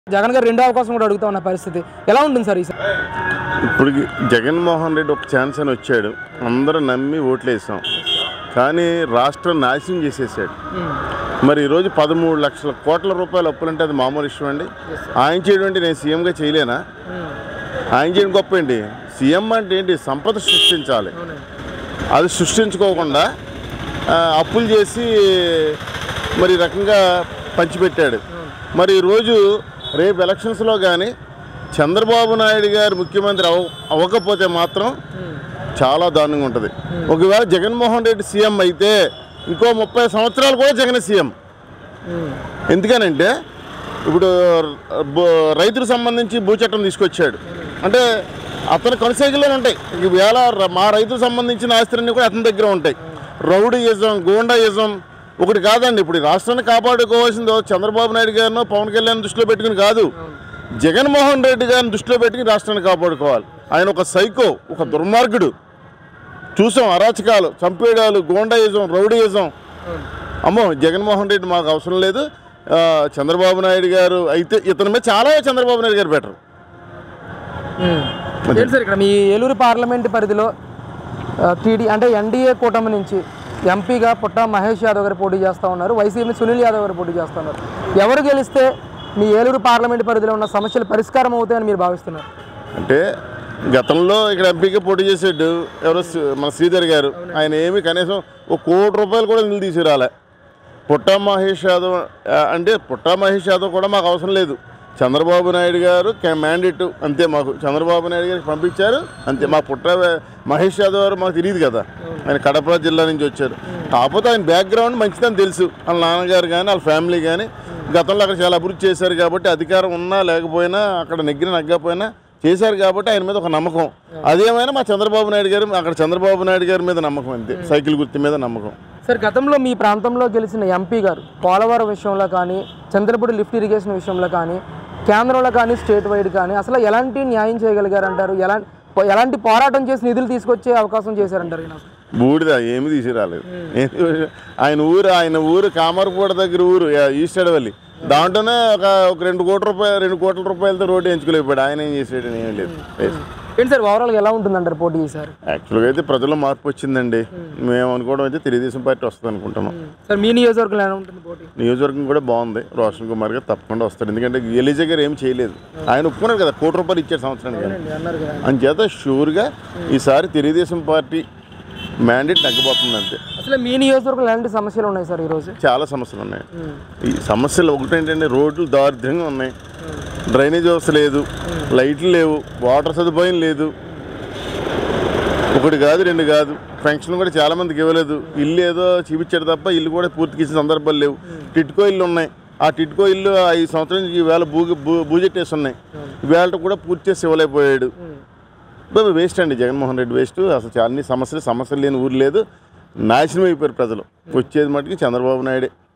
జగన్ గారు రెండో అవకాశం కూడా అడుగుతా ఉన్న పరిస్థితి ఎలా ఉంటుంది సార్ ఈసారి ఇప్పుడు జగన్మోహన్ రెడ్డి ఒక ఛాన్స్ అని వచ్చాడు అందరూ నమ్మి ఓట్లేసాం కానీ రాష్ట్రం నాశనం చేసేసాడు మరి ఈరోజు పదమూడు లక్షల కోట్ల రూపాయల అప్పులంటే అది మామూలు విషయం అండి ఆయన చేయడం అంటే నేను సీఎంగా చేయలేనా ఆయన చేయడం గొప్ప ఏంటి సీఎం అంటే ఏంటి సంపద సృష్టించాలి అది సృష్టించుకోకుండా ఆ, అప్పులు చేసి మరి ఈ రకంగా పంచిపెట్టాడు మరి ఈరోజు రేపు ఎలక్షన్స్లో కానీ చంద్రబాబు నాయుడు గారు ముఖ్యమంత్రి అవ అవ్వకపోతే మాత్రం చాలా దారుణంగా ఉంటుంది ఒకవేళ జగన్మోహన్ రెడ్డి సీఎం అయితే ఇంకో ముప్పై సంవత్సరాలు కూడా జగన్ సీఎం ఎందుకనంటే ఇప్పుడు బో- రైతులకు సంబంధించి భూచట్టం తీసుకొచ్చాడు అంటే అతని కొనసాగిలోనే ఉంటాయి ఈవేళ ర- మా రైతులకు సంబంధించిన ఆస్తులన్నీ కూడా అతని దగ్గర ఉంటాయి రౌడీయిజం గోండాయిజం ఒకటి కాదండి ఇప్పుడు ఈ రాష్ట్రాన్ని కాపాడుకోవాల్సిందో చంద్రబాబు నాయుడు గారినో పవన్ కళ్యాణ్ దృష్టిలో పెట్టుకుని కాదు జగన్మోహన్ రెడ్డి గారిని దృష్టిలో పెట్టుకుని రాష్ట్రాన్ని కాపాడుకోవాలి ఆయన ఒక సైకో ఒక దుర్మార్గుడు చూసాం అరాచకాలు చంపేయడాలు గోండాయిజం రౌడీయిజం అమ్మో జగన్మోహన్ రెడ్డి మాకు అవసరం లేదు ఆ, చంద్రబాబు నాయుడు గారు అయితే ఇతని మీద చాలా చంద్రబాబు నాయుడు గారు బెటర్ ఏంటి సార్ ఇక్కడ మీ ఏలూరు పార్లమెంట్ పరిధిలో టీడీ అంటే ఎన్డీఏ కూటమి నుంచి ఎంపీగా పుట్ట మహేష్ యాదవ్ గారు పోటీ చేస్తూ ఉన్నారు వైసీపీ సునీల్ యాదవ్ గారు పోటీ చేస్తూ ఉన్నారు ఎవరు గెలిస్తే మీ ఏలూరు పార్లమెంట్ పరిధిలో ఉన్న సమస్యలు పరిష్కారం అవుతాయని మీరు భావిస్తున్నారు అంటే గతంలో ఇక్కడ ఎంపీగా పోటీ చేసాడు ఎవరో శ్రీ- మన శ్రీధర్ గారు ఆయన ఏమి కనీసం ఒక కోటి రూపాయలు కూడా నిధులు తీసుకురాలే పుట్టా మహేష్ యాదవ్ ఆ, అంటే పుట్టా మహేష్ యాదవ్ కూడా మాకు అవసరం లేదు చంద్రబాబు నాయుడు గారు మ్యాండేట్ అంతే మాకు చంద్రబాబు నాయుడు గారికి పంపించారు అంతే మా పుట్ట మహేష్ యాదవ్ గారు మాకు తెలియదు కదా ఆయన కడప జిల్లా నుంచి వచ్చారు కాకపోతే ఆయన బ్యాక్గ్రౌండ్ మంచిదని తెలుసు వాళ్ళ నాన్నగారు కానీ వాళ్ళ ఫ్యామిలీ కానీ గతంలో అక్కడ చాలా అభివృద్ధి చేశారు కాబట్టి అధికారం ఉన్నా లేకపోయినా అక్కడ నెగ్గిన నగ్గకపోయినా చేశారు కాబట్టి ఆయన మీద ఒక నమ్మకం అదేమైనా మా చంద్రబాబు నాయుడు గారు అక్కడ చంద్రబాబు నాయుడు గారి మీద నమ్మకం అంతే సైకిల్ గుర్తు మీద నమ్మకం సార్ గతంలో మీ ప్రాంతంలో గెలిచిన ఎంపీ గారు పోలవరం విషయంలో కానీ చంద్రపూడి లిఫ్ట్ ఇరిగేషన్ విషయంలో కానీ కేంద్రంలో కానీ స్టేట్ వైడ్ కానీ అసలు ఎలాంటి న్యాయం చేయగలిగారు అంటారు ఎలాంటి ఎలాంటి పోరాటం చేసి నిధులు తీసుకొచ్చే అవకాశం చేశారంటారు ఈయన? బూడిద ఏమి తీసుకురాలేదు ఏమి- ఆయన ఊరు ఆయన ఊరు కామరపూడ దగ్గర ఊరు యా- ఈస్ట్ అడవల్లి దాంట్లోనే ఒక ఒక రెండు కోట్ల రూపాయలు రెండు కోట్ల రూపాయలతో రోడ్డు ఎంచుకోలేకపోయాడు ఆయన ఏం చేసాడు ఏం లేదు ఏంటి సార్ ఓవరాల్గా ఎలా ఉంటుందంటారు పోటీ ఈసారి యాక్చువల్గా అయితే ప్రజల్లో మార్పు వచ్చిందండి మేము అనుకోవడం అయితే తెలుగుదేశం పార్టీ వస్తుంది అనుకుంటున్నాం సార్ మీ నియోజకవర్గంలో ఎలా ఉంటుంది పోటీ నియోజకవర్గం కూడా బాగుంది రోషన్ కుమార్ గారు తప్పకుండా వస్తాడు ఎందుకంటే ఎలిజా గారు ఏం చేయలేదు ఆయన ఒప్పుకున్నారు కదా కోటి రూపాయలు ఇచ్చారు సంవత్సరానికి అన్నారు కదా అంచేత షూర్గా ఈసారి తెలుగుదేశం పార్టీ మ్యాండేట్ తగ్గబోతుంది అంతే అసలు మీ నియోజకవర్గంలో ఎలాంటి సమస్యలు ఉన్నాయి సార్ ఈరోజు చాలా సమస్యలు ఉన్నాయి ఈ సమస్యలు ఒకటి ఏంటంటే రోడ్లు దారిద్ర్యంగా ఉన్నాయి డ్రైనేజ్ వ్యవస్థ లేదు లైట్లు లేవు వాటర్ సదుపాయం లేదు ఒకటి కాదు రెండు కాదు పెన్షన్ కూడా చాలా మందికి ఇవ్వలేదు ఇల్లు ఏదో చూపించాడు తప్ప ఇల్లు కూడా పూర్తికి ఇచ్చిన సందర్భాలు లేవు టిట్కో ఇల్లు ఉన్నాయి ఆ టిట్కో ఇల్లు ఐదు సంవత్సరాల నుంచి ఈవేళ భూ భూ బూజెట్టేసి ఉన్నాయి ఈవేళ కూడా పూర్తి చేసి ఇవ్వలేకపోయాడు వేస్ట్ అండి జగన్మోహన్ రెడ్డి వేస్ట్ అసలు చాలా అన్ని సమస్యలు సమస్యలు లేని ఊరు లేదు నాశనం అయిపోయారు ప్రజలు వచ్చేది మటుకు చంద్రబాబు నాయుడే